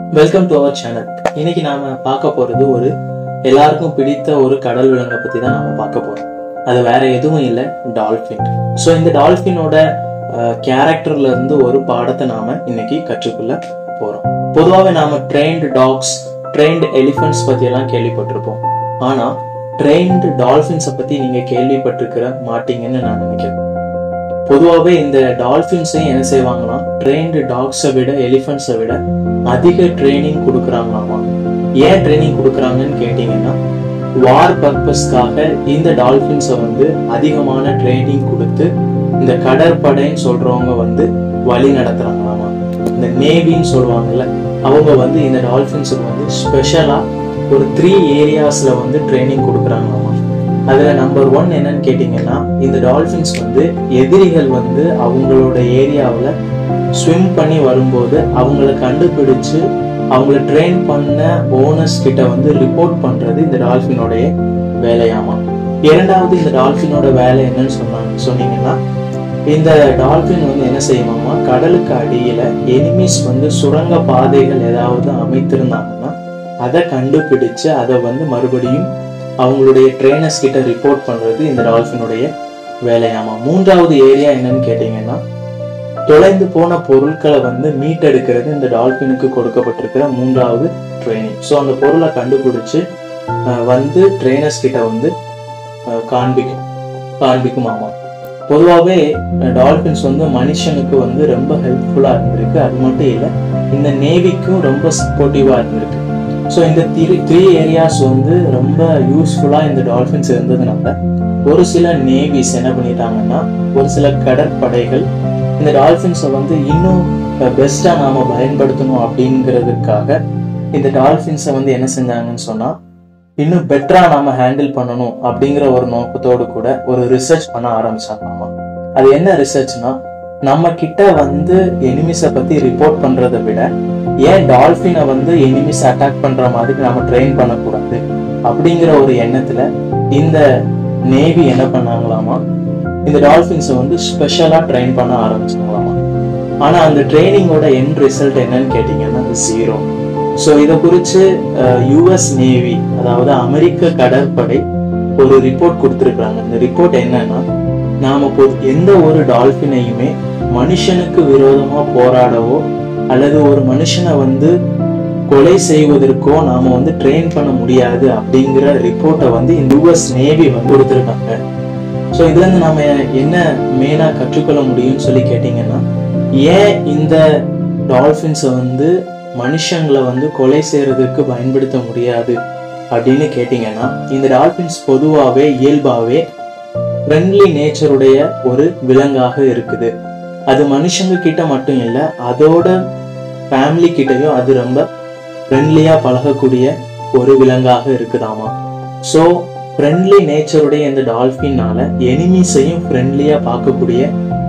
welcome to our channel இன்னைக்கு நாம பார்க்க போறது ஒரு எல்லாருக்கும் பிடித்த ஒரு கடல் விலங்கை பத்தி தான் நாம பார்க்க போறோம் அது வேற எதுவும் இல்லை டால்ஃபின் ஸோ இந்த டால்ஃபினோட கேரக்டர்ல இருந்து ஒரு பாடத்தை நாம இன்னைக்கு கற்றுக்கொள்ள போறோம் பொதுவாகவே நாம ட்ரெயின்டு டாக்ஸ் ட்ரெயின்டு எலிஃபென்ட்ஸ் பத்தி எல்லாம் கேள்விப்பட்டிருப்போம் ஆனா ட்ரெயின்டு டால்ஃபின்ஸை பத்தி நீங்க கேள்விப்பட்டிருக்கிற மாட்டீங்கன்னு நான் நினைக்கிறேன் பொதுவாகவே இந்த டால்ஃபின்ஸையும் என்ன செய்வாங்களாம் ட்ரெயின்டு டாக்ஸை விட எலிஃபென்ட்ஸை விட அதிக ட்ரைனிங் கொடுக்குறாங்களாமா ஏன் ட்ரைனிங் கொடுக்குறாங்கன்னு கேட்டிங்கன்னா வார் பர்பஸ்க்காக இந்த டால்ஃபின்ஸை வந்து அதிகமான ட்ரைனிங் கொடுத்து இந்த கடற்படைன்னு சொல்றவங்க வந்து வழி நடத்துறாங்களாமா இந்த நேவின்னு சொல்லுவாங்கல்ல அவங்க வந்து இந்த டால்ஃபின்ஸுக்கு வந்து ஸ்பெஷலா ஒரு த்ரீ ஏரியாஸ்ல வந்து ட்ரைனிங் கொடுக்குறாங்களாமா அதுல நம்பர் ஒன் என்னன்னு கேட்டிங்கன்னா இந்த டால்ஃபின்ஸ் வந்து எதிரிகள் வந்து அவங்களோட ஏரியாவில் ஸ்விம் பண்ணி வரும்போது அவங்கள கண்டுபிடிச்சு அவங்கள ட்ரெயின் பண்ண ஓனர்ஸ் கிட்ட வந்து ரிப்போர்ட் பண்றது இந்த டால்ஃபினோடைய வேலையாமா இரண்டாவது இந்த டால்ஃபினோட வேலை என்னன்னு சொன்னாங்க சொன்னீங்கன்னா இந்த டால்ஃபின் வந்து என்ன செய்யுமாமா கடலுக்கு அடியில எனிமீஸ் வந்து சுரங்க பாதைகள் ஏதாவது அமைத்திருந்தாங்கன்னா அதை கண்டுபிடிச்சு அதை வந்து மறுபடியும் அவங்களுடைய ட்ரெயினர்ஸ் கிட்ட ரிப்போர்ட் பண்றது இந்த டால்ஃபினுடைய வேலையாமா மூன்றாவது ஏரியா என்னன்னு கேட்டீங்கன்னா தொலைந்து போன பொருட்களை வந்து மீட்டெடுக்கிறது இந்த டால்ஃபினுக்கு கொடுக்கப்பட்டிருக்கிற மூன்றாவது ட்ரைனிங் ஸோ அந்த பொருளை கண்டுபிடிச்சு அஹ், வந்து ட்ரெயினர்ஸ் கிட்ட வந்து அஹ், காண்பிக்கும் காண்பிக்கும் ஆமா பொதுவாகவே டால்ஃபின்ஸ் வந்து மனுஷனுக்கு வந்து ரொம்ப ஹெல்ப்ஃபுல்லாக இருந்திருக்கு அது மட்டும் இல்லை இந்த நேவிக்கும் ரொம்ப சப்போர்ட்டிவாக இருந்திருக்கு ஸோ இந்த த்ரீ த்ரீ ஏரியாஸ் வந்து ரொம்ப யூஸ்ஃபுல்லாக இந்த டால்ஃபின்ஸ் இருந்ததுனால ஒரு சில நேவிஸ் என்ன பண்ணிட்டாங்கன்னா ஒரு சில கடற்படைகள் இந்த டால்ஃபின்ஸை வந்து இன்னும் பெஸ்ட்டாக நாம பயன்படுத்தணும் அப்படிங்கிறதுக்காக இந்த டால்ஃபின்ஸை வந்து என்ன செஞ்சாங்கன்னு சொன்னா இன்னும் பெட்டரா நாம ஹேண்டில் பண்ணணும் அப்படிங்கிற ஒரு நோக்கத்தோடு கூட ஒரு ரிசர்ச் பண்ண ஆரம்பிச்சாங்களாமா அது என்ன ரிசர்ச்னா நம்ம கிட்ட வந்து எனிமிஸை பத்தி ரிப்போர்ட் பண்றதை விட ஏன் டால்ஃபினை வந்து எனிமிஸ் அட்டாக் பண்ற மாதிரி நம்ம ட்ரெயின் பண்ணக்கூடாது அப்படிங்கிற ஒரு எண்ணத்துல இந்த நேவி என்ன பண்ணாங்களாமா இந்த டால்ஃபின்ஸை வந்து ஸ்பெஷலா ட்ரெயின் பண்ண ஆரம்பிச்சாங்களாமா ஆனா அந்த ட்ரைனிங்கோட எண்ட் ரிசல்ட் என்னன்னு கேட்டீங்கன்னா ஜீரோ ஸோ இதை குறித்து யுஎஸ் நேவி அதாவது அமெரிக்க கடற்படை ஒரு ரிப்போர்ட் கொடுத்துருக்காங்க இந்த ரிப்போர்ட் என்னன்னா நாம பொ எந்த ஒரு டால்ஃபினையுமே மனுஷனுக்கு விரோதமா போராடவோ அல்லது ஒரு மனுஷனை வந்து கொலை செய்வதற்கோ நாம வந்து ட்ரெயின் பண்ண முடியாது அப்படிங்கிற ரிப்போர்ட்டை வந்து இந்த யுஎஸ் நேவி வந்து கொடுத்துருக்காங்க ஸோ இதுல இருந்து நம்ம என்ன மெயினா கற்றுக்கொள்ள முடியும்னு சொல்லி கேட்டீங்கன்னா ஏன் இந்த டால்ஃபின்ஸை வந்து மனுஷங்களை வந்து கொலை செய்யறதுக்கு பயன்படுத்த முடியாது அப்படின்னு கேட்டிங்கன்னா இந்த டால்ஃபின்ஸ் பொதுவாகவே இயல்பாகவே ஃப்ரெண்ட்லி நேச்சருடைய ஒரு விலங்காக இருக்குது அது மனுஷங்க கிட்ட மட்டும் இல்லை அதோட ஃபேமிலி கிட்டயும் அது ரொம்ப ஃப்ரெண்ட்லியாக பழகக்கூடிய ஒரு விலங்காக இருக்குதாமா ஸோ ஃப்ரெண்ட்லி நேச்சருடைய இந்த டால்ஃபின்னால எனிமீஸையும் ஃப்ரெண்ட்லியாக பார்க்கக்கூடிய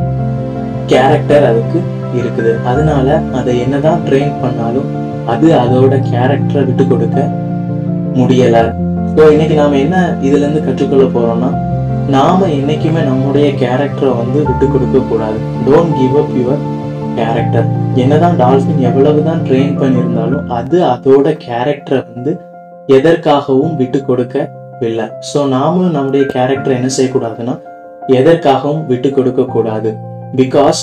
கேரக்டர் அதுக்கு இருக்குது அதனால அதை என்னதான் ட்ரெயின் பண்ணாலும் அது அதோட கேரக்டரை விட்டு கொடுக்க முடியல ஸோ இன்னைக்கு நாம என்ன இதுல இருந்து கற்றுக்கொள்ள போறோம்னா நாம என்னைக்குமே நம்முடைய கேரக்டரை வந்து விட்டு கொடுக்க கூடாது don't give up your character என்னதான் டால்ஃபின் எவ்வளவுதான் ட்ரெயின் பண்ணியிருந்தாலும் அது அதோட கேரக்டரை வந்து எதற்காகவும் விட்டு கொடுக்கவில்லை ஸோ நாமளும் நம்முடைய கேரக்டரை என்ன செய்யக்கூடாதுன்னா எதற்காகவும் விட்டு கொடுக்க கூடாது because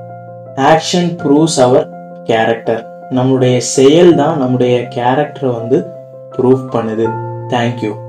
action proves our character நம்முடைய செயல் தான் நம்முடைய கேரக்டரை வந்து ப்ரூவ் பண்ணுது தேங்க்யூ